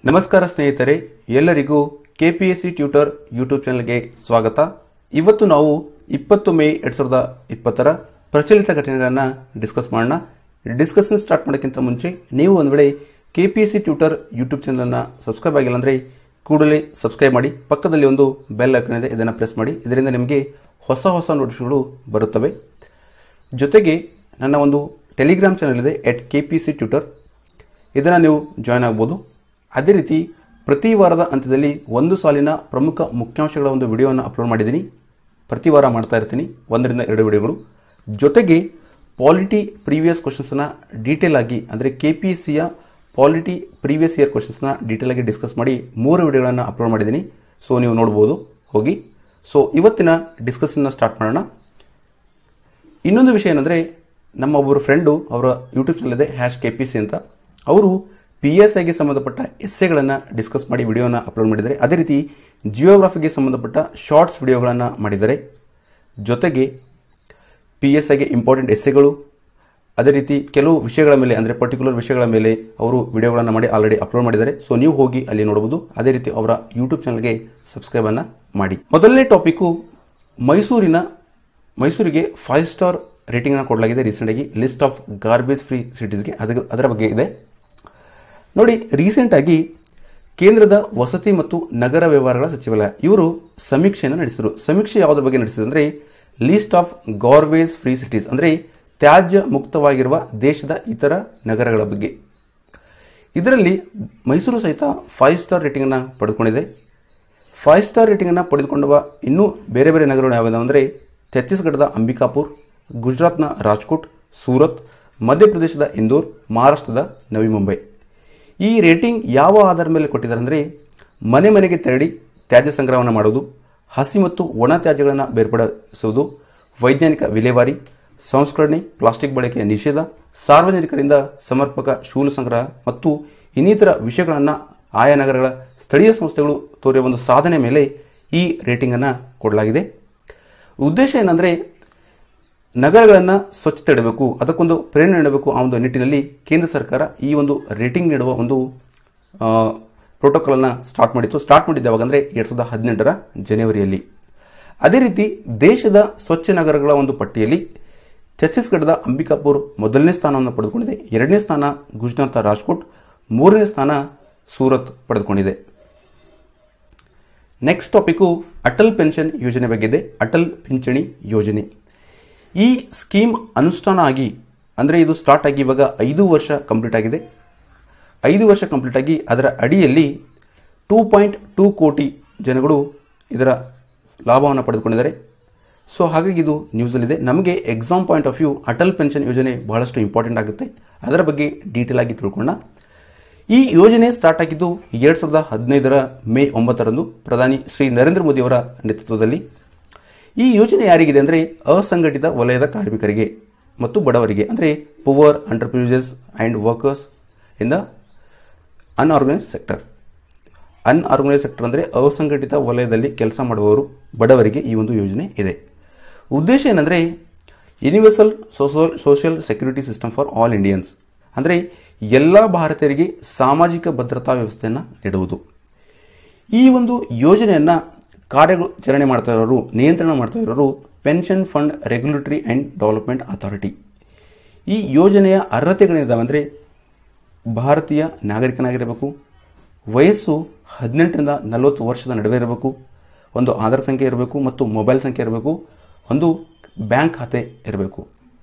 ನಮಸ್ಕಾರ ಸ್ನೇಹಿತರೆ ಎಲ್ಲರಿಗೂ ಕೆಪಿಎಸ್ಸಿ ಟ್ಯೂಟರ್ ಯೂಟ್ಯೂಬ್ ಚಾನಲ್ಗೆ ಸ್ವಾಗತ ಇವತ್ತು ನಾವು ಇಪ್ಪತ್ತು ಮೇ ಎರಡ್ ಸಾವಿರದ ಇಪ್ಪತ್ತರ ಪ್ರಚಲಿತ ಘಟನೆಗಳನ್ನು ಡಿಸ್ಕಸ್ ಮಾಡೋಣ ಡಿಸ್ಕಷನ್ ಸ್ಟಾರ್ಟ್ ಮಾಡೋಕ್ಕಿಂತ ಮುಂಚೆ ನೀವು ಒಂದು ವೇಳೆ ಕೆಪಿಎಸ್ಸಿ ಟ್ಯೂಟರ್ ಯೂಟ್ಯೂಬ್ ಚಾನಲನ್ನು ಸಬ್ಸ್ಕ್ರೈಬ್ ಆಗಿಲ್ಲ ಅಂದರೆ ಕೂಡಲೇ ಸಬ್ಸ್ಕ್ರೈಬ್ ಮಾಡಿ ಪಕ್ಕದಲ್ಲಿ ಒಂದು ಬೆಲ್ ಐಕನ್ ಇದೆ ಇದನ್ನು ಪ್ರೆಸ್ ಮಾಡಿ ಇದರಿಂದ ನಿಮಗೆ ಹೊಸ ಹೊಸ ನೋಟಿಫಿಕೇಶನ್ಗಳು ಬರುತ್ತವೆ ಜೊತೆಗೆ ನನ್ನ ಒಂದು ಟೆಲಿಗ್ರಾಮ್ ಚಾನಲ್ ಇದೆ at K P C tutor ಇದನ್ನು ನೀವು ಜಾಯ್ನ್ ಆಗ್ಬೋದು ಅದೇ ರೀತಿ ಪ್ರತಿ ವಾರದ ಅಂತ್ಯದಲ್ಲಿ ಒಂದು ಸಾಲಿನ ಪ್ರಮುಖ ಮುಖ್ಯಾಂಶಗಳ ಒಂದು ವಿಡಿಯೋವನ್ನು ಅಪ್ಲೋಡ್ ಮಾಡಿದ್ದೀನಿ ಪ್ರತಿ ವಾರ ಮಾಡ್ತಾ ಇರ್ತೀನಿ ಒಂದರಿಂದ ಎರಡು ವಿಡಿಯೋಗಳು ಜೊತೆಗೆ ಪಾಲಿಟಿ ಪ್ರೀವಿಯಸ್ ಕ್ವಶನ್ಸನ್ನು ಡೀಟೇಲ್ ಆಗಿ ಅಂದರೆ ಕೆ ಪಿ ಎಸ್ ಸಿಯ ಪಾಲಿಟಿ ಪ್ರೀವಿಯಸ್ ಇಯರ್ ಕ್ವಶನ್ಸ್ನ ಡೀಟೇಲ್ ಆಗಿ ಡಿಸ್ಕಸ್ ಮಾಡಿ ಮೂರು ವಿಡಿಯೋಗಳನ್ನು ಅಪ್ಲೋಡ್ ಮಾಡಿದ್ದೀನಿ ಸೊ ನೀವು ನೋಡ್ಬೋದು ಹೋಗಿ ಸೊ ಇವತ್ತಿನ ಡಿಸ್ಕಷನ್ನ ಸ್ಟಾರ್ಟ್ ಮಾಡೋಣ ಇನ್ನೊಂದು ವಿಷಯ ಏನಂದರೆ ನಮ್ಮ ಒಬ್ಬರು ಫ್ರೆಂಡು ಅವರ ಯೂಟ್ಯೂಬ್ ಚಾನಲ್ ಇದೆ ಹ್ಯಾಶ್ ಕೆ ಪಿ ಸಿ ಅಂತ ಅವರು ಪಿ ಎಸ್ ಐಗೆ ಸಂಬಂಧಪಟ್ಟ ಎಸ್ಸೆಗಳನ್ನು ಡಿಸ್ಕಸ್ ಮಾಡಿ ವಿಡಿಯೋನ ಅಪ್ಲೋಡ್ ಮಾಡಿದ್ದಾರೆ ಅದೇ ರೀತಿ ಜಿಯೋಗ್ರಫಿಗೆ ಸಂಬಂಧಪಟ್ಟ ಶಾರ್ಟ್ಸ್ ವಿಡಿಯೋಗಳನ್ನು ಮಾಡಿದ್ದಾರೆ ಜೊತೆಗೆ ಪಿ ಎಸ್ ಐಗೆ ಇಂಪಾರ್ಟೆಂಟ್ ಎಸ್ಸೆಗಳು ಅದೇ ರೀತಿ ಕೆಲವು ವಿಷಯಗಳ ಮೇಲೆ ಅಂದರೆ ಪರ್ಟಿಕ್ಯುಲರ್ ವಿಷಯಗಳ ಮೇಲೆ ಅವರು ವಿಡಿಯೋಗಳನ್ನು ಮಾಡಿ ಆಲ್ರೆಡಿ ಅಪ್ಲೋಡ್ ಮಾಡಿದ್ದಾರೆ ಸೊ ನೀವು ಹೋಗಿ ಅಲ್ಲಿ ನೋಡಬಹುದು ಅದೇ ರೀತಿ ಅವರ ಯೂಟ್ಯೂಬ್ ಚಾನಲ್ಗೆ ಸಬ್ಸ್ಕ್ರೈಬ್ ಅನ್ನ ಮಾಡಿ ಮೊದಲನೇ ಟಾಪಿಕ್ಕು ಮೈಸೂರಿನ ಮೈಸೂರಿಗೆ ಫೈವ್ ಸ್ಟಾರ್ ರೇಟಿಂಗ್ ಅನ್ನು ಕೊಡಲಾಗಿದೆ ರೀಸೆಂಟ್ ಆಗಿ ಲಿಸ್ಟ್ ಆಫ್ ಗಾರ್ಬೇಜ್ ಫ್ರೀ ಸಿಟೀಸ್ಗೆ ಅದರ ಅದರ ಬಗ್ಗೆ ಇದೆ ನೋಡಿ ರೀಸೆಂಟ್ ಆಗಿ ಕೇಂದ್ರದ ವಸತಿ ಮತ್ತು ನಗರ ವ್ಯವಹಾರಗಳ ಸಚಿವಾಲಯ ಇವರು ಸಮೀಕ್ಷೆಯನ್ನು ನಡೆಸಿದರು ಸಮೀಕ್ಷೆ ಯಾವುದ್ರ ಬಗ್ಗೆ ನಡೆಸಿದ್ರು ಅಂದರೆ list of garbage free cities ಅಂದರೆ ತ್ಯಾಜ್ಯ ಮುಕ್ತವಾಗಿರುವ ದೇಶದ ಇತರ ನಗರಗಳ ಬಗ್ಗೆ ಇದರಲ್ಲಿ ಮೈಸೂರು ಸಹಿತ ಫೈವ್ ಸ್ಟಾರ್ ರೇಟಿಂಗನ್ನು ಪಡೆದುಕೊಂಡಿದೆ ಫೈವ್ ಸ್ಟಾರ್ ರೇಟಿಂಗನ್ನು ಪಡೆದುಕೊಂಡವ ಇನ್ನೂ ಬೇರೆ ಬೇರೆ ನಗರಗಳು ಯಾವುವು ಅಂದರೆ ಛತ್ತೀಸ್ಗಢದ ಅಂಬಿಕಾಪುರ್ ಗುಜರಾತ್ನ ರಾಜ್ಕೋಟ್ ಸೂರತ್ ಮಧ್ಯಪ್ರದೇಶದ ಇಂದೋರ್ ಮಹಾರಾಷ್ಟ್ರದ ನವಿ ಮುಂಬೈ ಈ ರೇಟಿಂಗ್ ಯಾವ ಆಧಾರದ ಮೇಲೆ ಕೊಟ್ಟಿದ್ದಾರೆ ಅಂದರೆ ಮನೆ ಮನೆಗೆ ತೆರಳಿ ತ್ಯಾಜ್ಯ ಸಂಗ್ರಹವನ್ನು ಮಾಡುವುದು ಹಸಿ ಮತ್ತು ಒಣ ತ್ಯಾಜ್ಯಗಳನ್ನು ಬೇರ್ಪಡಿಸುವುದು ವೈಜ್ಞಾನಿಕ ವಿಲೇವಾರಿ ಸಂಸ್ಕರಣೆ ಪ್ಲಾಸ್ಟಿಕ್ ಬಳಕೆಯ ನಿಷೇಧ ಸಾರ್ವಜನಿಕರಿಂದ ಸಮರ್ಪಕ ಶೂಲ ಸಂಗ್ರಹ ಮತ್ತು ಇನ್ನಿತರ ವಿಷಯಗಳನ್ನು ಆಯಾ ನಗರಗಳ ಸ್ಥಳೀಯ ಸಂಸ್ಥೆಗಳು ತೋರಿರುವ ಒಂದು ಸಾಧನೆ ಮೇಲೆ ಈ ರೇಟಿಂಗನ್ನು ಕೊಡಲಾಗಿದೆ ಉದ್ದೇಶ ಏನಂದರೆ ನಗರಗಳನ್ನು ಸ್ವಚ್ಛತೆ ಇಡಬೇಕು ಅದಕ್ಕೊಂದು ಪ್ರೇರಣೆ ನೀಡಬೇಕು ಆ ಒಂದು ನಿಟ್ಟಿನಲ್ಲಿ ಕೇಂದ್ರ ಸರ್ಕಾರ ಈ ಒಂದು ರೇಟಿಂಗ್ ನೀಡುವ ಒಂದು ಪ್ರೋಟೋಕಾಲನ್ನು ಸ್ಟಾರ್ಟ್ ಮಾಡಿತ್ತು ಸ್ಟಾರ್ಟ್ ಮಾಡಿದ್ದು ಯಾವಾಗ ಅಂದರೆ ಎರಡು ಸಾವಿರದ ಹದಿನೆಂಟರ ಜನವರಿಯಲ್ಲಿ ಅದೇ ರೀತಿ ದೇಶದ ಸ್ವಚ್ಛ ನಗರಗಳ ಒಂದು ಪಟ್ಟಿಯಲ್ಲಿ ಛತ್ತೀಸ್ಗಢದ ಅಂಬಿಕಾಪುರ್ ಮೊದಲನೇ ಸ್ಥಾನವನ್ನು ಪಡೆದುಕೊಂಡಿದೆ ಎರಡನೇ ಸ್ಥಾನ ಗುಜರಾತ್ ರಾಜ್ಕೋಟ್ ಮೂರನೇ ಸ್ಥಾನ ಸೂರತ್ ಪಡೆದುಕೊಂಡಿದೆ ನೆಕ್ಸ್ಟ್ ಟಾಪಿಕ್ಕು ಅಟಲ್ ಪೆನ್ಷನ್ ಯೋಜನೆ ಬಗ್ಗೆ ಇದೆ ಅಟಲ್ ಪಿಂಚಣಿ ಯೋಜನೆ ಈ ಸ್ಕೀಮ್ ಅನುಷ್ಠಾನ ಆಗಿ ಅಂದರೆ ಇದು ಸ್ಟಾರ್ಟ್ ಆಗಿ ಇವಾಗ ಐದು ವರ್ಷ ಕಂಪ್ಲೀಟ್ ಆಗಿದೆ ಐದು ವರ್ಷ ಕಂಪ್ಲೀಟ್ ಆಗಿ ಅದರ ಅಡಿಯಲ್ಲಿ ಟೂ ಪಾಯಿಂಟ್ ಟೂ ಕೋಟಿ ಜನಗಳು ಇದರ ಲಾಭವನ್ನು ಪಡೆದುಕೊಂಡಿದ್ದಾರೆ ಸೊ ಹಾಗಾಗಿ ಇದು ನ್ಯೂಸಲ್ಲಿದೆ ನಮಗೆ exam point of view Atal pension ಯೋಜನೆ ಬಹಳಷ್ಟು ಇಂಪಾರ್ಟೆಂಟ್ ಆಗುತ್ತೆ ಅದರ ಬಗ್ಗೆ ಡೀಟೇಲ್ ಆಗಿ ತಿಳ್ಕೊಳ್ಳೋಣ ಈ ಯೋಜನೆ ಸ್ಟಾರ್ಟ್ ಆಗಿದ್ದು ಎರಡು ಸಾವಿರದ ಹದಿನೈದರ ಮೇ ಒಂಬತ್ತರಂದು ಪ್ರಧಾನಿ ಶ್ರೀ ನರೇಂದ್ರ ಮೋದಿಯವರ ನೇತೃತ್ವದಲ್ಲಿ ಈ ಯೋಜನೆ ಯಾರಿಗಿದೆ ಅಂದರೆ ಅಸಂಘಟಿತ ವಲಯದ ಕಾರ್ಮಿಕರಿಗೆ ಮತ್ತು ಬಡವರಿಗೆ ಅಂದರೆ poor entrepreneurs and workers in the unorganised sector unorganised sector ಅಂದರೆ ಅಸಂಘಟಿತ ವಲಯದಲ್ಲಿ ಕೆಲಸ ಮಾಡುವವರು ಬಡವರಿಗೆ ಈ ಒಂದು ಯೋಜನೆ ಇದೆ ಉದ್ದೇಶ ಏನಂದರೆ universal social social security system for all Indians ಅಂದರೆ ಎಲ್ಲ ಭಾರತೀಯರಿಗೆ ಸಾಮಾಜಿಕ ಭದ್ರತಾ ವ್ಯವಸ್ಥೆಯನ್ನು ನೀಡುವುದು ಈ ಒಂದು ಯೋಜನೆಯನ್ನು ಕಾರ್ಯಾಚರಣೆ ಮಾಡ್ತಾ ಇರೋರು ನಿಯಂತ್ರಣ ಮಾಡ್ತಾ ಇರೋರು pension fund regulatory and development authority ಈ ಯೋಜನೆಯ ಅರ್ಹತೆಗಳೇನಿದಾವೆ ಅಂದರೆ ಭಾರತೀಯ ನಾಗರಿಕನಾಗಿರಬೇಕು ವಯಸ್ಸು ಹದಿನೆಂಟರಿಂದ ನಲವತ್ತು ವರ್ಷದ ನಡುವೆ ಇರಬೇಕು ಒಂದು ಆಧಾರ್ ಸಂಖ್ಯೆ ಇರಬೇಕು ಮತ್ತು ಮೊಬೈಲ್ ಸಂಖ್ಯೆ ಇರಬೇಕು ಒಂದು ಬ್ಯಾಂಕ್ ಖಾತೆ ಇರಬೇಕು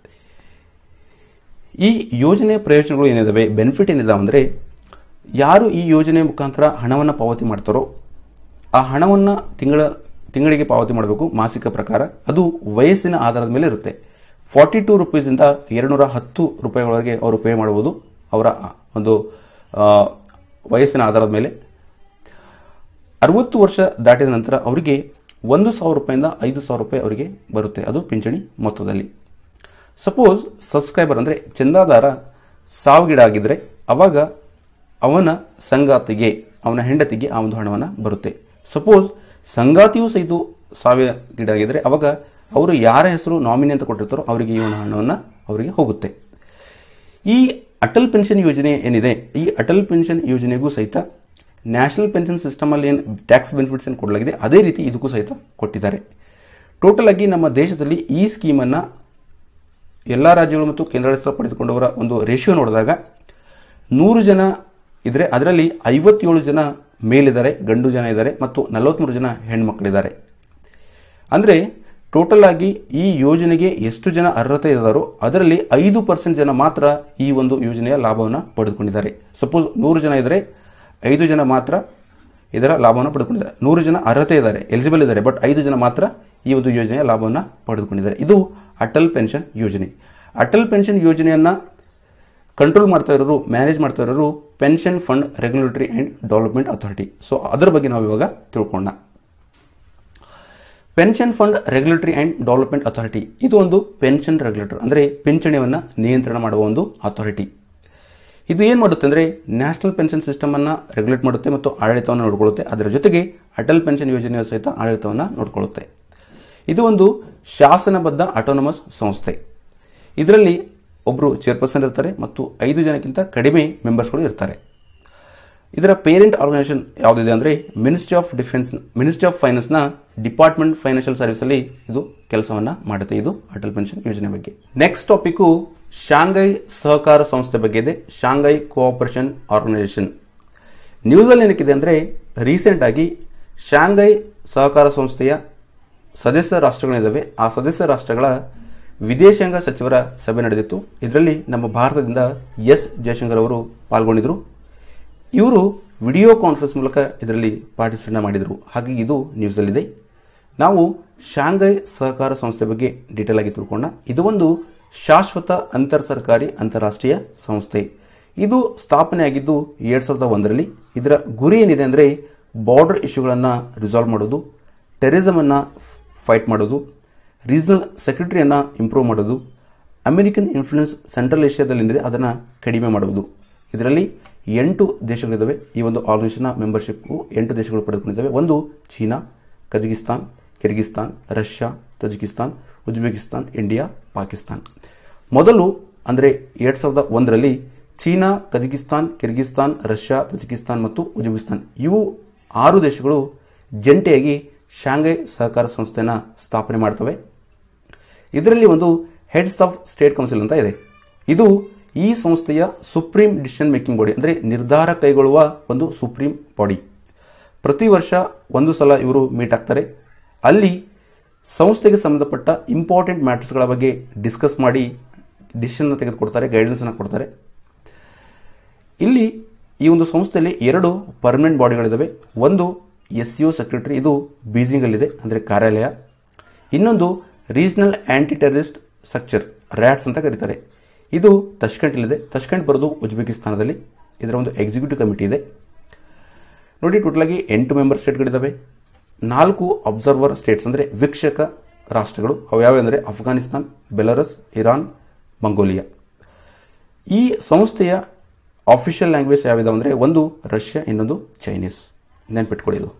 ಈ ಯೋಜನೆಯ ಪ್ರಯೋಜನಗಳು ಏನಿದಾವೆ ಬೆನಿಫಿಟ್ ಏನಿದಾವೆ ಅಂದರೆ ಯಾರು ಈ ಯೋಜನೆ ಮುಖಾಂತರ ಹಣವನ್ನು ಪಾವತಿ ಮಾಡ್ತಾರೋ ಆ ಹಣವನ್ನು ತಿಂಗಳ ತಿಂಗಳಿಗೆ ಪಾವತಿ ಮಾಡಬೇಕು ಮಾಸಿಕ ಪ್ರಕಾರ ಅದು ವಯಸ್ಸಿನ ಆಧಾರದ ಮೇಲೆ ಇರುತ್ತೆ ಫಾರ್ಟಿ ಟೂ ರುಪೀಸಿಂದ ಎರಡುನೂರ ಹತ್ತು ರೂಪಾಯಿಗಳವರೆಗೆ ಅವರು ಪೇ ಮಾಡಬಹುದು ಅವರ ಒಂದು ವಯಸ್ಸಿನ ಆಧಾರದ ಮೇಲೆ ಅರವತ್ತು ವರ್ಷ ದಾಟಿದ ನಂತರ ಅವರಿಗೆ ಒಂದು ಸಾವಿರ ರೂಪಾಯಿಂದ ಐದು ಸಾವಿರ ರೂಪಾಯಿ ಅವರಿಗೆ ಬರುತ್ತೆ ಅದು ಪಿಂಚಣಿ ಮೊತ್ತದಲ್ಲಿ ಸಪೋಸ್ ಸಬ್ಸ್ಕ್ರೈಬರ್ ಅಂದರೆ ಚಂದಾದಾರ ಸಾವಿಗೀಡಾಗಿದ್ದರೆ ಅವಾಗ ಅವನ ಸಂಗಾತಿಗೆ ಅವನ ಹೆಂಡತಿಗೆ ಆ ಒಂದು ಹಣವನ್ನು ಬರುತ್ತೆ ಸಪೋಸ್ ಸಂಗಾತಿಯೂ ಸಹಿತ ಸಾವಿಗೀಡಾಗಿದ್ದರೆ ಅವಾಗ ಅವರು ಯಾರ ಹೆಸರು ನಾಮಿನಿ ಅಂತ ಕೊಟ್ಟಿರ್ತಾರೋ ಅವರಿಗೆ ಈ ಒಂದು ಹಣವನ್ನು ಅವರಿಗೆ ಹೋಗುತ್ತೆ ಈ ಅಟಲ್ ಪೆನ್ಷನ್ ಯೋಜನೆ ಏನಿದೆ ಈ ಅಟಲ್ ಪೆನ್ಷನ್ ಯೋಜನೆಗೂ ಸಹಿತ ನ್ಯಾಷನಲ್ ಪೆನ್ಷನ್ ಸಿಸ್ಟಮಲ್ಲಿ ಏನು ಟ್ಯಾಕ್ಸ್ ಬೆನಿಫಿಟ್ಸ್ ಏನು ಕೊಡಲಾಗಿದೆ ಅದೇ ರೀತಿ ಇದಕ್ಕೂ ಸಹಿತ ಕೊಟ್ಟಿದ್ದಾರೆ ಟೋಟಲ್ ಆಗಿ ನಮ್ಮ ದೇಶದಲ್ಲಿ ಈ ಸ್ಕೀಮನ್ನು ಎಲ್ಲ ರಾಜ್ಯಗಳು ಮತ್ತು ಕೇಂದ್ರಾಡಳಿತ ಪಡೆದುಕೊಂಡವರ ಒಂದು ರೇಷಿಯೋ ನೋಡಿದಾಗ ನೂರು ಜನ ಇದ್ರೆ ಅದರಲ್ಲಿ ಐವತ್ತೇಳು ಜನ ಮೇಲಿದ್ದಾರೆ ಗಂಡು ಜನ ಇದ್ದಾರೆ ಮತ್ತು ನಲವತ್ತ್ಮೂರು ಜನ ಹೆಣ್ಮಕ್ಳಿದ್ದಾರೆ ಅಂದರೆ ಟೋಟಲ್ ಆಗಿ ಈ ಯೋಜನೆಗೆ ಎಷ್ಟು ಜನ ಅರ್ಹತೆ ಇದ್ದಾರೋ ಅದರಲ್ಲಿ ಐದು ಪರ್ಸೆಂಟ್ ಜನ ಮಾತ್ರ ಈ ಒಂದು ಯೋಜನೆಯ ಲಾಭವನ್ನು ಪಡೆದುಕೊಂಡಿದ್ದಾರೆ ಸಪೋಸ್ ನೂರು ಜನ ಇದ್ದರೆ ಐದು ಜನ ಮಾತ್ರ ಇದರ ಲಾಭವನ್ನು ಪಡೆದುಕೊಂಡಿದ್ದಾರೆ ನೂರು ಜನ ಅರ್ಹತೆ ಇದ್ದಾರೆ ಎಲಿಜಿಬಲ್ ಇದ್ದಾರೆ ಬಟ್ ಐದು ಜನ ಮಾತ್ರ ಈ ಒಂದು ಯೋಜನೆಯ ಲಾಭವನ್ನು ಪಡೆದುಕೊಂಡಿದ್ದಾರೆ ಇದು ಅಟಲ್ ಪೆನ್ಷನ್ ಯೋಜನೆ ಅಟಲ್ ಪೆನ್ಷನ್ ಯೋಜನೆಯನ್ನು ಕಂಟ್ರೋಲ್ ಮಾಡ್ತಾ ಇರೋರು ಮ್ಯಾನೇಜ್ ಮಾಡ್ತಾ ಇರೋರು pension fund regulatory and development authority so ಅದರ ಬಗ್ಗೆ ನಾವು ಇವಾಗ ತಿಳ್ಕೊಳ್ಳೋಣ pension fund regulatory and development authority ಇದು ಒಂದು ಪೆನ್ಷನ್ ರೆಗ್ಯುಲೇಟರ್ ಅಂದರೆ ಪಿಂಚಣಿಯನ್ನು ನಿಯಂತ್ರಣ ಮಾಡುವ ಒಂದು ಅಥಾರಿಟಿ ಇದು ಏನು ಮಾಡುತ್ತೆ ಅಂದರೆ ನ್ಯಾಷನಲ್ ಪೆನ್ಷನ್ ಸಿಸ್ಟಮನ್ನು ರೆಗ್ಯುಲೇಟ್ ಮಾಡುತ್ತೆ ಮತ್ತು ಆಡಳಿತವನ್ನು ನೋಡಿಕೊಳ್ಳುತ್ತೆ ಅದರ ಜೊತೆಗೆ ಅಟಲ್ ಪೆನ್ಷನ್ ಯೋಜನೆಯ ಸಹಿತ ಆಡಳಿತವನ್ನು ನೋಡಿಕೊಳ್ಳುತ್ತೆ ಇದು ಒಂದು ಶಾಸನಬದ್ಧ ಆಟೋನಮಸ್ ಸಂಸ್ಥೆ ಇದರಲ್ಲಿ ಒಬ್ಬರು ಚೇರ್ಪರ್ಸನ್ ಇರ್ತಾರೆ ಮತ್ತು ಐದು ಜನಕ್ಕಿಂತ ಕಡಿಮೆ ಮೆಂಬರ್ಸ್ಗಳು ಇರ್ತಾರೆ ಇದರ ಪೇರೆಂಟ್ ಆರ್ಗನೈಸೇಷನ್ ಯಾವುದಿದೆ ಅಂದರೆ ministry of defence ministry of ಫೈನಾನ್ಸ್ನ ಡಿಪಾರ್ಟ್ಮೆಂಟ್ ಫೈನಾನ್ಷಿಯಲ್ ಸರ್ವಿಸಲ್ಲಿ ಇದು ಕೆಲಸವನ್ನು ಮಾಡುತ್ತೆ ಇದು ಅಟಲ್ ಪೆನ್ಷನ್ ಯೋಜನೆ ಬಗ್ಗೆ ನೆಕ್ಸ್ಟ್ ಟಾಪಿಕ್ಕು ಶಾಂಘೈ ಸಹಕಾರ ಸಂಸ್ಥೆ ಬಗ್ಗೆ ಇದೆ ಶಾಂಘೈ ಕೋಆಪರೇಷನ್ ಆರ್ಗನೈಸೇಷನ್ ನ್ಯೂಸಲ್ಲಿ ಏನಕ್ಕಿದೆ ಅಂದರೆ ರೀಸೆಂಟ್ ಆಗಿ ಶಾಂಘೈ ಸಹಕಾರ ಸಂಸ್ಥೆಯ ಸದಸ್ಯ ರಾಷ್ಟ್ರಗಳಿದ್ದಾವೆ ಆ ಸದಸ್ಯ ರಾಷ್ಟ್ರಗಳ ವಿದೇಶಾಂಗ ಸಚಿವರ ಸಭೆ ನಡೆದಿತ್ತು ಇದರಲ್ಲಿ ನಮ್ಮ ಭಾರತದಿಂದ ಎಸ್ ಜಯಶಂಕರ್ ಅವರು ಪಾಲ್ಗೊಂಡಿದ್ದರು ಇವರು ವಿಡಿಯೋ ಕಾನ್ಫರೆನ್ಸ್ ಮೂಲಕ ಇದರಲ್ಲಿ ಪಾರ್ಟಿಸಿಪೇಟ್ ಮಾಡಿದರು ಹಾಗಾಗಿ ಇದು ನ್ಯೂಸಲ್ಲಿದೆ ನಾವು ಶಾಂಘೈ ಸಹಕಾರ ಸಂಸ್ಥೆ ಬಗ್ಗೆ ಡೀಟೇಲ್ ಆಗಿ ತಿಳ್ಕೊಂಡ ಇದು ಒಂದು ಶಾಶ್ವತ ಅಂತರ್ ಸರ್ಕಾರಿ ಅಂತಾರಾಷ್ಟ್ರೀಯ ಸಂಸ್ಥೆ ಇದು ಸ್ಥಾಪನೆಯಾಗಿದ್ದು ಎರಡು ಸಾವಿರದ ಒಂದರಲ್ಲಿ ಇದರ ಗುರಿ ಏನಿದೆ ಅಂದರೆ ಬಾರ್ಡರ್ ಇಶ್ಯೂಗಳನ್ನು ರಿಸಾಲ್ವ್ ಮಾಡೋದು ಟೆರರಿಸಮನ್ನು ಫೈಟ್ ಮಾಡೋದು ರೀಜನಲ್ ಸೆಕ್ರೆಟರಿಯನ್ನು ಇಂಪ್ರೂವ್ ಮಾಡೋದು ಅಮೆರಿಕನ್ ಇನ್ಫ್ಲೂಯೆನ್ಸ್ ಸೆಂಟ್ರಲ್ ಏಷ್ಯಾದಲ್ಲಿದೆ ಅದನ್ನು ಕಡಿಮೆ ಮಾಡುವುದು ಇದರಲ್ಲಿ ಎಂಟು ದೇಶಗಳಿದ್ದಾವೆ ಈ ಒಂದು ಆರ್ಗನೈಸೇಷನ್ನ ಮೆಂಬರ್ಶಿಪ್ ಎಂಟು ದೇಶಗಳು ಪಡೆದುಕೊಂಡಿದ್ದಾವೆ ಒಂದು China Kazakhstan Kyrgyzstan Russia Tajikistan Uzbekistan India Pakistan ಮೊದಲು ಅಂದರೆ ಎರಡು ಸಾವಿರದ ಒಂದರಲ್ಲಿ China Kazakhstan Kyrgyzstan Russia Tajikistan ಮತ್ತು ಉಜ್ಬೇಕಿಸ್ತಾನ್ ಇವು ಆರು ದೇಶಗಳು ಜಂಟಿಯಾಗಿ ಶಾಂಘೈ ಸಹಕಾರ ಸಂಸ್ಥೆಯನ್ನು ಸ್ಥಾಪನೆ ಮಾಡ್ತವೆ ಇದರಲ್ಲಿ ಒಂದು ಹೆಡ್ಸ್ ಆಫ್ ಸ್ಟೇಟ್ ಕೌನ್ಸಿಲ್ ಅಂತ ಇದೆ ಇದು ಈ ಸಂಸ್ಥೆಯ ಸುಪ್ರೀಂ ಡಿಸಿಷನ್ ಮೇಕಿಂಗ್ ಬಾಡಿ ಅಂದರೆ ನಿರ್ಧಾರ ಕೈಗೊಳ್ಳುವ ಒಂದು ಸುಪ್ರೀಂ ಬಾಡಿ ಪ್ರತಿ ವರ್ಷ ಒಂದು ಸಲ ಇವರು ಮೀಟ್ ಆಗ್ತಾರೆ ಅಲ್ಲಿ ಸಂಸ್ಥೆಗೆ ಸಂಬಂಧಪಟ್ಟ ಇಂಪಾರ್ಟೆಂಟ್ ಮ್ಯಾಟರ್ಸ್ಗಳ ಬಗ್ಗೆ ಡಿಸ್ಕಸ್ ಮಾಡಿ ಡಿಸಿಷನ್ ತೆಗೆದುಕೊಡ್ತಾರೆ ಗೈಡೆನ್ಸನ್ನು ಕೊಡ್ತಾರೆ ಇಲ್ಲಿ ಈ ಒಂದು ಸಂಸ್ಥೆಯಲ್ಲಿ ಎರಡು ಪರ್ಮನೆಂಟ್ ಬಾಡಿಗಳಿದ್ದಾವೆ ಒಂದು ಎಸ್ ಯು ಸೆಕ್ರೆಟರಿ ಇದು ಬೀಜಿಂಗಲ್ಲಿದೆ ಅಂದರೆ ಕಾರ್ಯಾಲಯ ಇನ್ನೊಂದು regional anti terrorist structure RATS ಅಂತ ಕರೀತಾರೆ ಇದು ತಷ್ಕೆಂಟಲ್ಲಿದೆ ತಷ್ಕೆಂಟ್ ಬರೋದು ಉಜ್ಬೇಕಿಸ್ತಾನದಲ್ಲಿ ಇದರ ಒಂದು ಎಕ್ಸಿಕ್ಯೂಟಿವ್ ಕಮಿಟಿ ಇದೆ ನೋಡಿ ಟೋಟಲಾಗಿ ಎಂಟು ಮೆಂಬರ್ ಸ್ಟೇಟ್ಗಳಿದ್ದಾವೆ ನಾಲ್ಕು ಅಬ್ಸರ್ವರ್ ಸ್ಟೇಟ್ಸ್ ಅಂದರೆ ವೀಕ್ಷಕ ರಾಷ್ಟ್ರಗಳು ಅವು ಯಾವ್ಯಾವ ಅಂದರೆ ಅಫ್ಘಾನಿಸ್ತಾನ್ ಬೆಲರಸ್ ಇರಾನ್ ಮಂಗೋಲಿಯಾ ಈ ಸಂಸ್ಥೆಯ ಆಫಿಷಿಯಲ್ ಲ್ಯಾಂಗ್ವೇಜ್ ಯಾವಿದಾವೆ ಅಂದರೆ ಒಂದು ರಷ್ಯಾ ಇನ್ನೊಂದು ಚೈನೀಸ್ ನೆನ್ಪಿಟ್ಕೊಳ್ಳಿ ಇದು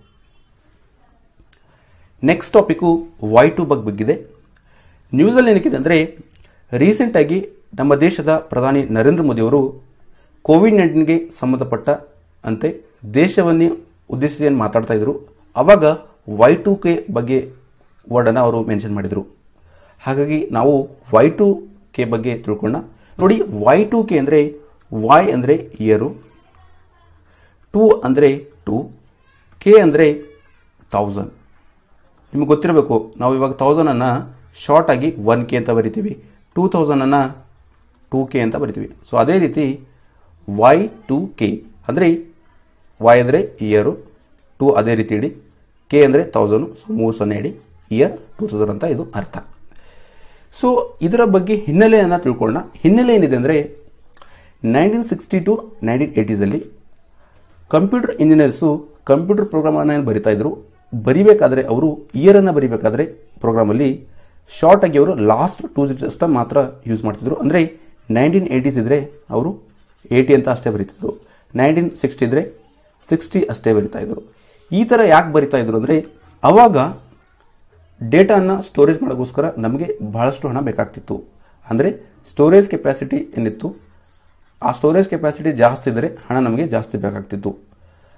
next topic Y two bug ಬಗ್ಗಿದೆ ನ್ಯೂಸಲ್ಲಿ ಏನಕ್ಕಿದೆ ಅಂದರೆ ರೀಸೆಂಟಾಗಿ ನಮ್ಮ ದೇಶದ ಪ್ರಧಾನಿ ನರೇಂದ್ರ ಮೋದಿಯವರು ಕೋವಿಡ್ ನೈನ್ಟೀನ್ಗೆ ಸಂಬಂಧಪಟ್ಟ ಅಂತೆ ದೇಶವನ್ನೇ ಉದ್ದೇಶಿಸಿ ಏನು ಮಾತಾಡ್ತಾ ಇದ್ರು ಆವಾಗ ವೈ ಟು ಕೆ ಬಗ್ಗೆ ವರ್ಡನ್ನು ಅವರು ಮೆನ್ಷನ್ ಮಾಡಿದರು ಹಾಗಾಗಿ ನಾವು ವೈ ಟು ಕೆ ಬಗ್ಗೆ ತಿಳ್ಕೊಳ್ಳೋಣ ನೋಡಿ ವೈ ಟು ಕೆ ಅಂದರೆ ವೈ ಅಂದರೆ ಇಯರು ಟು ಅಂದರೆ ಟು ಕೆ ಅಂದರೆ ತೌಸಂಡ್ ನಿಮಗೆ ಗೊತ್ತಿರಬೇಕು ನಾವು ಇವಾಗ ತೌಸಂಡನ್ನು ಶಾರ್ಟ್ ಆಗಿ ಒನ್ ಕೆ ಅಂತ ಬರಿತೀವಿ ಟೂ ತೌಸಂಡನ್ನು ಟೂ ಕೆ ಅಂತ ಬರಿತೀವಿ ಸೊ ಅದೇ ರೀತಿ ವೈ ಟು ಕೆ ಅಂದರೆ ವೈ ಅಂದರೆ ಇಯರು ಟು ಅದೇ ರೀತಿ ಇಡಿ ಕೆ ಅಂದರೆ ತೌಸಂಡು ಸೊ ಮೂರು ಸೊನ್ನೆ ಇಡಿ ಇಯರ್ ಟೂ ತೌಸಂಡ್ ಅಂತ ಇದು ಅರ್ಥ ಸೊ ಇದರ ಬಗ್ಗೆ ಹಿನ್ನೆಲೆಯನ್ನು ತಿಳ್ಕೊಳ್ಳೋಣ ಹಿನ್ನೆಲೆ ಏನಿದೆ ಅಂದರೆ ನೈನ್ಟೀನ್ ಸಿಕ್ಸ್ಟಿ ಟು ನೈನ್ಟೀನ್ ಏಯ್ಟೀಸಲ್ಲಿ ಕಂಪ್ಯೂಟರ್ ಇಂಜಿನಿಯರ್ಸು ಕಂಪ್ಯೂಟರ್ ಪ್ರೋಗ್ರಾಮನ್ನು ಏನು ಬರಿತಾ ಇದ್ರು ಬರಿಬೇಕಾದ್ರೆ ಅವರು ಇಯರನ್ನು ಬರಿಬೇಕಾದ್ರೆ ಪ್ರೋಗ್ರಾಮಲ್ಲಿ ಶಾರ್ಟ್ ಆಗಿ ಅವರು ಲಾಸ್ಟ್ ಟೂ ಡಿಜಿಟ್ಸ್ ಮಾತ್ರ ಯೂಸ್ ಮಾಡ್ತಿದ್ರು ಅಂದರೆ ನೈನ್ಟೀನ್ ಏಯ್ಟೀಸ್ ಇದ್ದರೆ ಅವರು ಏಯ್ಟಿ ಅಂತ ಅಷ್ಟೇ ಬರೀತಿದ್ರು ನೈನ್ಟೀನ್ ಸಿಕ್ಸ್ಟಿ ಇದ್ದರೆ ಸಿಕ್ಸ್ಟಿ ಅಷ್ಟೇ ಬರಿತಾ ಇದ್ರು ಈ ಥರ ಯಾಕೆ ಬರಿತಾ ಇದ್ರು ಅಂದರೆ ಅವಾಗ ಡೇಟಾನ ಸ್ಟೋರೇಜ್ ಮಾಡೋಕ್ಕೋಸ್ಕರ ನಮಗೆ ಬಹಳಷ್ಟು ಹಣ ಬೇಕಾಗ್ತಿತ್ತು ಅಂದರೆ ಸ್ಟೋರೇಜ್ ಕೆಪಾಸಿಟಿ ಏನಿತ್ತು ಆ ಸ್ಟೋರೇಜ್ ಕೆಪಾಸಿಟಿ ಜಾಸ್ತಿ ಇದ್ದರೆ ಹಣ ನಮಗೆ ಜಾಸ್ತಿ ಬೇಕಾಗ್ತಿತ್ತು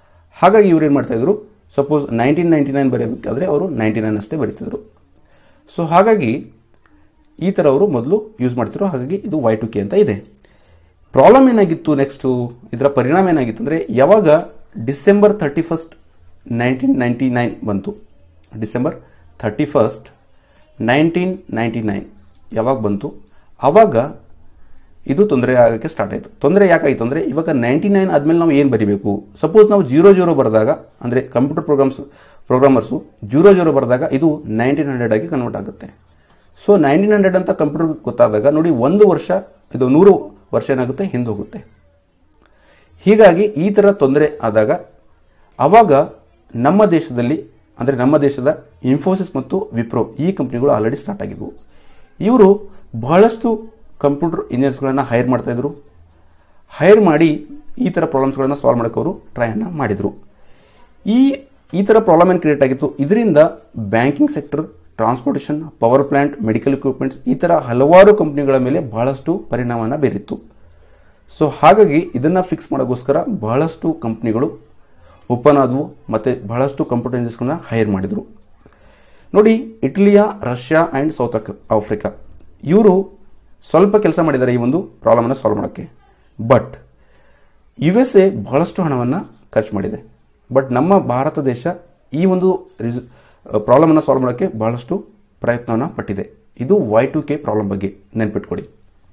ಹಾಗಾಗಿ ಇವ್ರು ಏನು ಮಾಡ್ತಾ ಇದ್ರು ಸಪೋಸ್ ನೈನ್ಟೀನ್ ನೈಂಟಿ ನೈನ್ ಬರೆಯಬೇಕಾದ್ರೆ ಅವರು ನೈಂಟಿ ನೈನ್ ಅಷ್ಟೇ ಬರೀತಿದ್ರು ಸೊ ಹಾಗಾಗಿ ಈ ಥರ ಅವರು ಮೊದಲು ಯೂಸ್ ಮಾಡ್ತಿದ್ರು ಹಾಗಾಗಿ ಇದು ವೈ ಟು ಕೆ ಅಂತ ಇದೆ ಪ್ರಾಬ್ಲಮ್ ಏನಾಗಿತ್ತು ನೆಕ್ಸ್ಟು ಇದರ ಪರಿಣಾಮ ಏನಾಗಿತ್ತು ಅಂದರೆ ಯಾವಾಗ December thirty first nineteen ninety nine ಬಂತು December thirty first nineteen ninety nine ಯಾವಾಗ ಬಂತು ಆವಾಗ ಇದು ತೊಂದರೆ ಆಗೋಕ್ಕೆ ಸ್ಟಾರ್ಟ್ ಆಯಿತು ತೊಂದರೆ ಯಾಕಾಯಿತು ಅಂದರೆ ಇವಾಗ ನೈಂಟಿ ನೈನ್ ಆದಮೇಲೆ ನಾವು ಏನು ಬರೀಬೇಕು ಸಪೋಸ್ ನಾವು ಜೀರೋ ಜೀರೋ ಬರೆದಾಗ ಅಂದರೆ computer programs programmers zero zero ಬರೆದಾಗ ಇದು ನೈನ್ಟೀನ್ ಹಂಡ್ರೆಡ್ ಆಗಿ ಕನ್ವರ್ಟ್ ಆಗುತ್ತೆ ಸೊ ನೈನ್ಟೀನ್ ಹಂಡ್ರೆಡ್ ಅಂತ ಕಂಪ್ಯೂಟರ್ ಗೊತ್ತಾದಾಗ ನೋಡಿ ಒಂದು ವರ್ಷ ಇದು ನೂರು ವರ್ಷ ಏನಾಗುತ್ತೆ ಹಿಂದೆ ಹೋಗುತ್ತೆ ಹೀಗಾಗಿ ಈ ಥರ ತೊಂದರೆ ಆದಾಗ ಆವಾಗ ನಮ್ಮ ದೇಶದಲ್ಲಿ ಅಂದರೆ ನಮ್ಮ ದೇಶದ ಇನ್ಫೋಸಿಸ್ ಮತ್ತು ವಿಪ್ರೋ ಈ ಕಂಪ್ನಿಗಳು ಆಲ್ರೆಡಿ ಸ್ಟಾರ್ಟ್ ಆಗಿದ್ವು ಇವರು ಬಹಳಷ್ಟು ಕಂಪ್ಯೂಟರ್ ಇಂಜಿನಿಯರ್ಸ್ಗಳನ್ನು ಹೈರ್ ಮಾಡ್ತಾಯಿದ್ರು ಹೈರ್ ಮಾಡಿ ಈ ಥರ ಪ್ರಾಬ್ಲಮ್ಸ್ಗಳನ್ನು ಸಾಲ್ವ್ ಮಾಡೋಕ್ಕೆ ಅವರು ಟ್ರೈಯನ್ನು ಮಾಡಿದರು ಈ ಈ ಥರ ಪ್ರಾಬ್ಲಮ್ ಏನು ಕ್ರಿಯೇಟ್ ಆಗಿತ್ತು ಇದರಿಂದ banking sector transportation power plant medical equipments ಈ ಥರ ಹಲವಾರು ಕಂಪ್ನಿಗಳ ಮೇಲೆ ಬಹಳಷ್ಟು ಪರಿಣಾಮವನ್ನು ಬೀರಿತ್ತು ಸೊ ಹಾಗಾಗಿ ಇದನ್ನು ಫಿಕ್ಸ್ ಮಾಡೋಕ್ಕೋಸ್ಕರ ಬಹಳಷ್ಟು ಕಂಪ್ನಿಗಳು ಓಪನ್ ಆದವು ಮತ್ತು ಬಹಳಷ್ಟು ಕಂಪ್ಯೂಟರ್ ಇಂಜಿನಿಯರ್ಸ್ಗಳನ್ನ ಹೈರ್ ಮಾಡಿದರು ನೋಡಿ ಇಟಲಿಯ ರಷ್ಯಾ ಆ್ಯಂಡ್ ಸೌತ್ ಆಫ್ರಿಕಾ ಇವರು ಸ್ವಲ್ಪ ಕೆಲಸ ಮಾಡಿದ್ದಾರೆ ಈ ಒಂದು ಪ್ರಾಬ್ಲಮನ್ನು ಸಾಲ್ವ್ ಮಾಡೋಕ್ಕೆ ಬಟ್ ಯು ಎಸ್ ಎ ಬಹಳಷ್ಟು ಹಣವನ್ನು ಖರ್ಚು ಮಾಡಿದೆ ಬಟ್ ನಮ್ಮ ಭಾರತ ದೇಶ ಈ ಒಂದು ರಿಸ್ ಪ್ರಾಬ್ಲಮನ್ನು ಸಾಲ್ವ್ ಮಾಡೋಕ್ಕೆ ಬಹಳಷ್ಟು ಪ್ರಯತ್ನವನ್ನು ಪಟ್ಟಿದೆ ಇದು ವೈ ಟು ಕೆ ಪ್ರಾಬ್ಲಮ್ ಬಗ್ಗೆ ನೆನ್ಪಿಟ್ಕೊಡಿ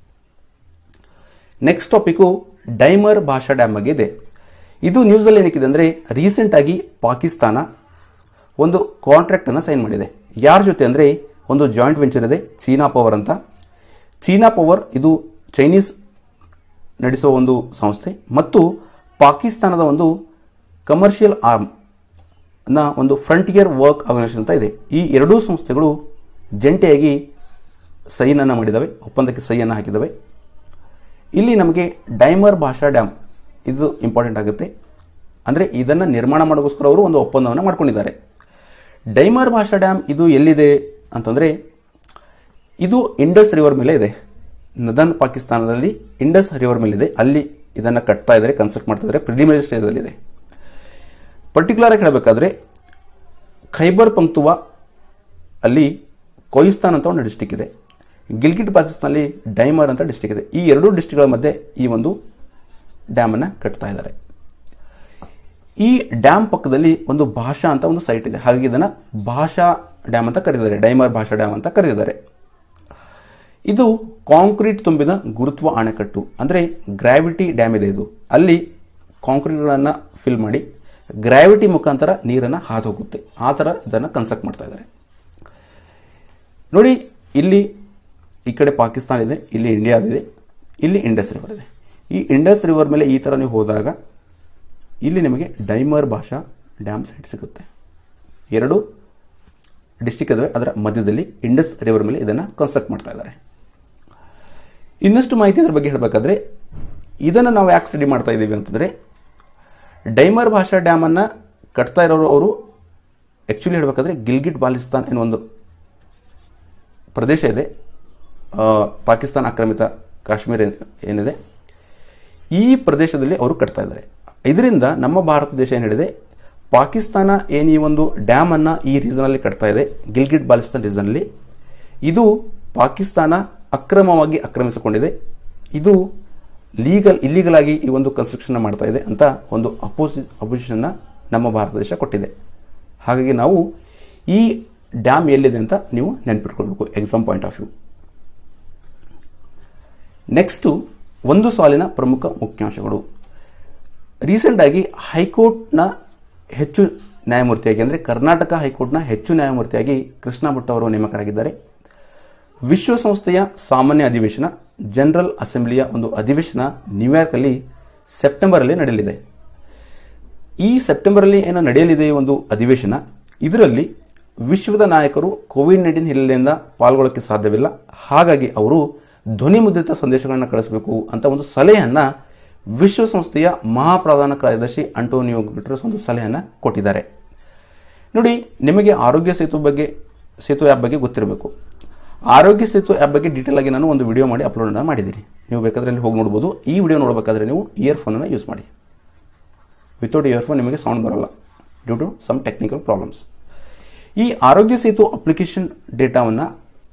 next topic Diamer Bhasha dam ಬಗ್ಗೆ ಇದೆ ಇದು ನ್ಯೂಸಲ್ಲಿ ಏನಕ್ಕಿದೆ ಅಂದರೆ ರೀಸೆಂಟಾಗಿ ಪಾಕಿಸ್ತಾನ ಒಂದು ಕಾಂಟ್ರಾಕ್ಟನ್ನು ಸೈನ್ ಮಾಡಿದೆ ಯಾರ ಜೊತೆ ಅಂದರೆ ಒಂದು ಜಾಯಿಂಟ್ ವೆಂಚರ್ ಇದೆ ಚೀನಾ ಪವರ್ ಅಂತ ಚೀನಾ ಪವರ್ ಇದು ಚೈನೀಸ್ ನಡೆಸುವ ಒಂದು ಸಂಸ್ಥೆ ಮತ್ತು ಪಾಕಿಸ್ತಾನದ ಒಂದು ಕಮರ್ಷಿಯಲ್ ಆರ್ಮ್ ನ ಒಂದು ಫ್ರಂಟಿಯರ್ ವರ್ಕ್ ಆರ್ಗನೈಸೇಷನ್ ಅಂತ ಇದೆ ಈ ಎರಡೂ ಸಂಸ್ಥೆಗಳು ಜಂಟಿಯಾಗಿ ಸೈನನ್ನು ಮಾಡಿದ್ದಾವೆ ಒಪ್ಪಂದಕ್ಕೆ ಸಹಿಯನ್ನು ಹಾಕಿದ್ದಾವೆ ಇಲ್ಲಿ ನಮಗೆ ಡೈಮರ್ ಭಾಷಾ ಡ್ಯಾಮ್ ಇದು ಇಂಪಾರ್ಟೆಂಟ್ ಆಗುತ್ತೆ ಅಂದರೆ ಇದನ್ನು ನಿರ್ಮಾಣ ಮಾಡೋಕ್ಕೋಸ್ಕರ ಅವರು ಒಂದು ಒಪ್ಪಂದವನ್ನು ಮಾಡ್ಕೊಂಡಿದ್ದಾರೆ ಡೈಮರ್ ಭಾಷಾ ಡ್ಯಾಮ್ ಇದು ಎಲ್ಲಿದೆ ಅಂತಂದರೆ ಇದು ಇಂಡಸ್ ರಿವರ್ ಮೇಲೆ ಇದೆ ನದನ್ ಪಾಕಿಸ್ತಾನದಲ್ಲಿ ಇಂಡಸ್ ರಿವರ್ ಮೇಲೆ ಇದೆ ಅಲ್ಲಿ ಇದನ್ನು ಕಟ್ತಾ ಇದ್ದಾರೆ ಕನ್ಸ್ಟ್ರಕ್ಟ್ ಮಾಡ್ತಾ ಇದ್ದಾರೆ ಪ್ರಿಲಿಮಿನರಿ ಸ್ಟೇಜಲ್ಲಿದೆ ಪರ್ಟಿಕ್ಯುಲರ್ ಆಗಿ ಹೇಳಬೇಕಾದ್ರೆ ಖೈಬರ್ ಪಂಕ್ತುವಾ ಅಲ್ಲಿ ಕೊಯಿಸ್ತಾನ್ ಅಂತ ಒಂದು ಡಿಸ್ಟಿಕ್ ಇದೆ ಗಿಲ್ಗಿಟ್ ಬಾಲ್ಟಿಸ್ತಾನಲ್ಲಿ ಡೈಮರ್ ಅಂತ ಡಿಸ್ಟಿಕ್ ಇದೆ ಈ ಎರಡೂ ಡಿಸ್ಟಿಕ್ಗಳ ಮಧ್ಯೆ ಈ ಒಂದು ಡ್ಯಾಮನ್ನು ಕಟ್ತಾ ಇದ್ದಾರೆ ಈ ಡ್ಯಾಮ್ ಪಕ್ಕದಲ್ಲಿ ಒಂದು ಭಾಷಾ ಅಂತ ಒಂದು ಸೈಟ್ ಇದೆ ಹಾಗಾಗಿ ಇದನ್ನು ಭಾಷಾ ಡ್ಯಾಮ್ ಅಂತ ಕರೆದಿದ್ದಾರೆ ಡೈಮರ್ ಭಾಷಾ ಡ್ಯಾಮ್ ಅಂತ ಕರೆದಿದ್ದಾರೆ ಇದು ಕಾಂಕ್ರೀಟ್ ತುಂಬಿದ ಗುರುತ್ವ ಅಣೆಕಟ್ಟು ಅಂದರೆ ಗ್ರಾವಿಟಿ ಡ್ಯಾಮ್ ಇದೆ ಇದು ಅಲ್ಲಿ ಕಾಂಕ್ರೀಟ್ಗಳನ್ನು ಫಿಲ್ ಮಾಡಿ ಗ್ರಾವಿಟಿ ಮುಖಾಂತರ ನೀರನ್ನು ಹಾದು ಹೋಗುತ್ತೆ ಆ ಥರ ಇದನ್ನು ಕನ್ಸ್ಟ್ರಕ್ಟ್ ಮಾಡ್ತಾ ಇದ್ದಾರೆ ನೋಡಿ ಇಲ್ಲಿ ಈ ಕಡೆ ಪಾಕಿಸ್ತಾನ ಇದೆ ಇಲ್ಲಿ ಇಂಡಿಯಾ ಇದೆ ಇಲ್ಲಿ ಇಂಡಸ್ ರಿವರ್ ಇದೆ ಈ ಇಂಡಸ್ ರಿವರ್ ಮೇಲೆ ಈ ಥರ ನೀವು ಹೋದಾಗ ಇಲ್ಲಿ ನಿಮಗೆ ಡೈಮರ್ ಭಾಷಾ ಡ್ಯಾಮ್ ಸೈಟ್ ಸಿಗುತ್ತೆ ಎರಡು ಡಿಸ್ಟಿಕ್ ಇದಾವೆ ಅದರ ಮಧ್ಯದಲ್ಲಿ ಇಂಡಸ್ ರಿವರ್ ಮೇಲೆ ಇದನ್ನು ಕನ್ಸ್ಟ್ರಕ್ಟ್ ಮಾಡ್ತಾ ಇದ್ದಾರೆ ಇನ್ನಷ್ಟು ಮಾಹಿತಿ ಇದರ ಬಗ್ಗೆ ಹೇಳಬೇಕಾದ್ರೆ ಇದನ್ನು ನಾವು ಯಾಕೆ ಸ್ಟಡಿ ಮಾಡ್ತಾ ಇದ್ದೀವಿ ಅಂತಂದರೆ ಡೈಮರ್ ಭಾಷಾ ಡ್ಯಾಮನ್ನು ಕಟ್ತಾ ಇರೋರು ಅವರು ಆ್ಯಕ್ಚುಲಿ ಹೇಳಬೇಕಾದ್ರೆ ಗಿಲ್ಗಿಟ್ ಬಾಲಿಸ್ತಾನ್ ಎನ್ನುವ ಒಂದು ಪ್ರದೇಶ ಇದೆ ಆ, ಪಾಕಿಸ್ತಾನ ಆಕ್ರಮಿತ ಕಾಶ್ಮೀರ ಏನ್- ಏನಿದೆ ಈ ಪ್ರದೇಶದಲ್ಲಿ ಅವರು ಕಟ್ತಾ ಇದ್ದಾರೆ ಇದರಿಂದ ನಮ್ಮ ಭಾರತ ದೇಶ ಏನು ಹೇಳಿದೆ ಪಾಕಿಸ್ತಾನ ಏನು ಈ ಒಂದು ಡ್ಯಾಮನ್ನು ಈ ರೀಸನಲ್ಲಿ ಕಟ್ತಾ ಇದೆ ಗಿಲ್ಗಿಟ್ ಬಾಲಿಸ್ತಾನ್ ರೀಸನಲ್ಲಿ ಇದು ಪಾಕಿಸ್ತಾನ ಅಕ್ರಮವಾಗಿ ಆಕ್ರಮಿಸಿಕೊಂಡಿದೆ ಇದು ಲೀಗಲ್ ಇಲ್ಲೀಗಲ್ ಆಗಿ ಈ ಒಂದು ಕನ್ಸ್ಟ್ರಕ್ಷನ್ ಮಾಡ್ತಾ ಇದೆ ಅಂತ ಒಂದು ಅಪೋಸಿ ಅಪೋಸಿಷನ್ನ ನಮ್ಮ ಭಾರತ ದೇಶ ಕೊಟ್ಟಿದೆ ಹಾಗಾಗಿ ನಾವು ಈ ಡ್ಯಾಮ್ ಎಲ್ಲಿದೆ ಅಂತ ನೀವು ನೆನ್ಪಿಟ್ಕೊಳ್ಬೇಕು exam point of view next ಒಂದು ಸಾಲಿನ ಪ್ರಮುಖ ಮುಖ್ಯಾಂಶಗಳು ರೀಸೆಂಟಾಗಿ ಹೈಕೋರ್ಟ್ನ ಹೆಚ್ಚು ನ್ಯಾಯಮೂರ್ತಿಯಾಗಿ ಅಂದರೆ ಕರ್ನಾಟಕ ಹೈಕೋರ್ಟ್ನ ಹೆಚ್ಚು ನ್ಯಾಯಮೂರ್ತಿಯಾಗಿ ಕೃಷ್ಣ ಭಟ್ ಅವರು ನೇಮಕರಾಗಿದ್ದಾರೆ ವಿಶ್ವಸಂಸ್ಥೆಯ ಸಾಮಾನ್ಯ ಅಧಿವೇಶನ ಜನರಲ್ ಅಸೆಂಬ್ಲಿಯ ಒಂದು ಅಧಿವೇಶನ ನ್ಯೂಯಾರ್ಕಲ್ಲಿ ಸೆಪ್ಟೆಂಬರಲ್ಲಿ ನಡೆಯಲಿದೆ ಈ ಸೆಪ್ಟೆಂಬರಲ್ಲಿ ಏನೋ ನಡೆಯಲಿದೆ ಈ ಒಂದು ಅಧಿವೇಶನ ಇದರಲ್ಲಿ ವಿಶ್ವದ ನಾಯಕರು ಕೋವಿಡ್ ನೈನ್ಟೀನ್ ಹಿನ್ನೆಲೆಯಿಂದ ಪಾಲ್ಗೊಳ್ಳೋಕ್ಕೆ ಸಾಧ್ಯವಿಲ್ಲ ಹಾಗಾಗಿ ಅವರು ಧ್ವನಿ ಮುದ್ರಿತ ಸಂದೇಶಗಳನ್ನು ಕಳಿಸಬೇಕು ಅಂತ ಒಂದು ಸಲಹೆಯನ್ನ ವಿಶ್ವಸಂಸ್ಥೆಯ ಮಹಾಪ್ರಧಾನ ಕಾರ್ಯದರ್ಶಿ ಅಂಟೋನಿಯೋ ಗುಟೆರಸ್ ಒಂದು ಸಲಹೆಯನ್ನು ಕೊಟ್ಟಿದ್ದಾರೆ ನೋಡಿ ನಿಮಗೆ ಆರೋಗ್ಯ ಸೇತು ಬಗ್ಗೆ ಸೇತು ಆ್ಯಪ್ ಬಗ್ಗೆ ಗೊತ್ತಿರಬೇಕು ಆರೋಗ್ಯ ಸೇತು ಆ್ಯಪ್ ಬಗ್ಗೆ ಡೀಟೇಲ್ ಆಗಿ ನಾನು ಒಂದು ವಿಡಿಯೋ ಮಾಡಿ ಅಪ್ಲೋಡ್ ಮಾಡಿದ್ದೀನಿ ನೀವು ಬೇಕಾದ್ರೆ ಅಲ್ಲಿ ಹೋಗಿ ನೋಡ್ಬೋದು ಈ ವಿಡಿಯೋ ನೋಡಬೇಕಾದ್ರೆ ನೀವು ಇಯರ್ಫೋನನ್ನು ಯೂಸ್ ಮಾಡಿ ವಿತೌಟ್ ಇಯರ್ಫೋನ್ ನಿಮಗೆ ಸೌಂಡ್ ಬರಲ್ಲ due to some technical problems ಈ ಆರೋಗ್ಯ ಸೇತು ಅಪ್ಲಿಕೇಶನ್ ಡೇಟಾವನ್ನು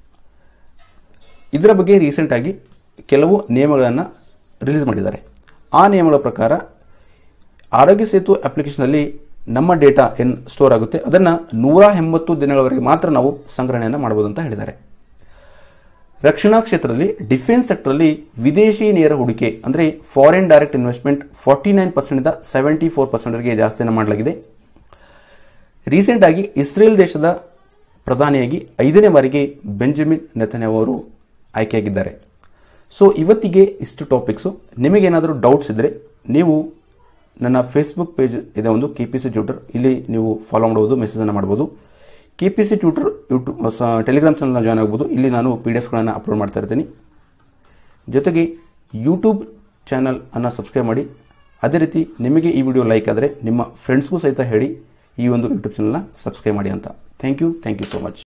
ಇದರ ಬಗ್ಗೆ ರೀಸೆಂಟ್ ಆಗಿ ಕೆಲವು ನಿಯಮಗಳನ್ನು ರಿಲೀಸ್ ಮಾಡಿದ್ದಾರೆ ಆ ನಿಯಮಗಳ ಪ್ರಕಾರ ಆರೋಗ್ಯ ಸೇತು ಅಪ್ಲಿಕೇಶನಲ್ಲಿ ನಮ್ಮ ಡೇಟಾ ಏನು ಸ್ಟೋರ್ ಆಗುತ್ತೆ ಅದನ್ನು ನೂರ ಎಂಬತ್ತು ದಿನಗಳವರೆಗೆ ಮಾತ್ರ ನಾವು ಸಂಗ್ರಹಣೆಯನ್ನು ಮಾಡಬಹುದು ಅಂತ ಹೇಳಿದ್ದಾರೆ ರಕ್ಷಣಾ ಕ್ಷೇತ್ರದಲ್ಲಿ ಡಿಫೆನ್ಸ್ ಸೆಕ್ಟರಲ್ಲಿ ವಿದೇಶಿ ನೇರ ಹೂಡಿಕೆ ಅಂದರೆ foreign direct investment forty nine percent seventy four ಪರ್ಸೆಂಟ್ಗೆ ಜಾಸ್ತಿಯನ್ನು ಮಾಡಲಾಗಿದೆ ರೀಸೆಂಟ್ ಆಗಿ ಇಸ್ರೇಲ್ ದೇಶದ ಪ್ರಧಾನಿಯಾಗಿ ಐದನೇ ಬಾರಿಗೆ ಬೆಂಜಮಿನ್ ನೆತನ್ಯಾಹು ಅವರು ಆಯ್ಕೆಯಾಗಿದ್ದಾರೆ ಸೊ ಇವತ್ತಿಗೆ ಇಷ್ಟು ಟಾಪಿಕ್ಸು ನಿಮಗೇನಾದರೂ ಡೌಟ್ಸ್ ಇದ್ದರೆ ನೀವು ನನ್ನ ಫೇಸ್ಬುಕ್ ಪೇಜ್ ಇದೆ ಒಂದು ಕೆ ಪಿ ಸಿ ಟ್ಯೂಟರ್ ಇಲ್ಲಿ ನೀವು ಫಾಲೋ ಮಾಡ್ಬೋದು ಮೆಸೇಜನ್ನು ಮಾಡ್ಬೋದು K P C tutor YouTube Telegram ಚಾನಲ್ನ ಜಾಯ್ನ್ ಆಗ್ಬೋದು ಇಲ್ಲಿ ನಾನು ಪಿ ಡಿ ಎಫ್ಗಳನ್ನು ಅಪ್ಲೋಡ್ ಮಾಡ್ತಾ ಇರ್ತೀನಿ ಜೊತೆಗೆ ಯೂಟ್ಯೂಬ್ ಚಾನಲ್ ಅನ್ನು ಸಬ್ಸ್ಕ್ರೈಬ್ ಮಾಡಿ ಅದೇ ರೀತಿ ನಿಮಗೆ ಈ ವಿಡಿಯೋ ಲೈಕ್ ಆದರೆ ನಿಮ್ಮ ಫ್ರೆಂಡ್ಸ್ಗೂ ಸಹಿತ ಹೇಳಿ ಈ ಒಂದು ಯೂಟ್ಯೂಬ್ ಚಾನಲ್ನ ಸಬ್ಸ್ಕ್ರೈಬ್ ಮಾಡಿ ಅಂತ thank you thank you so much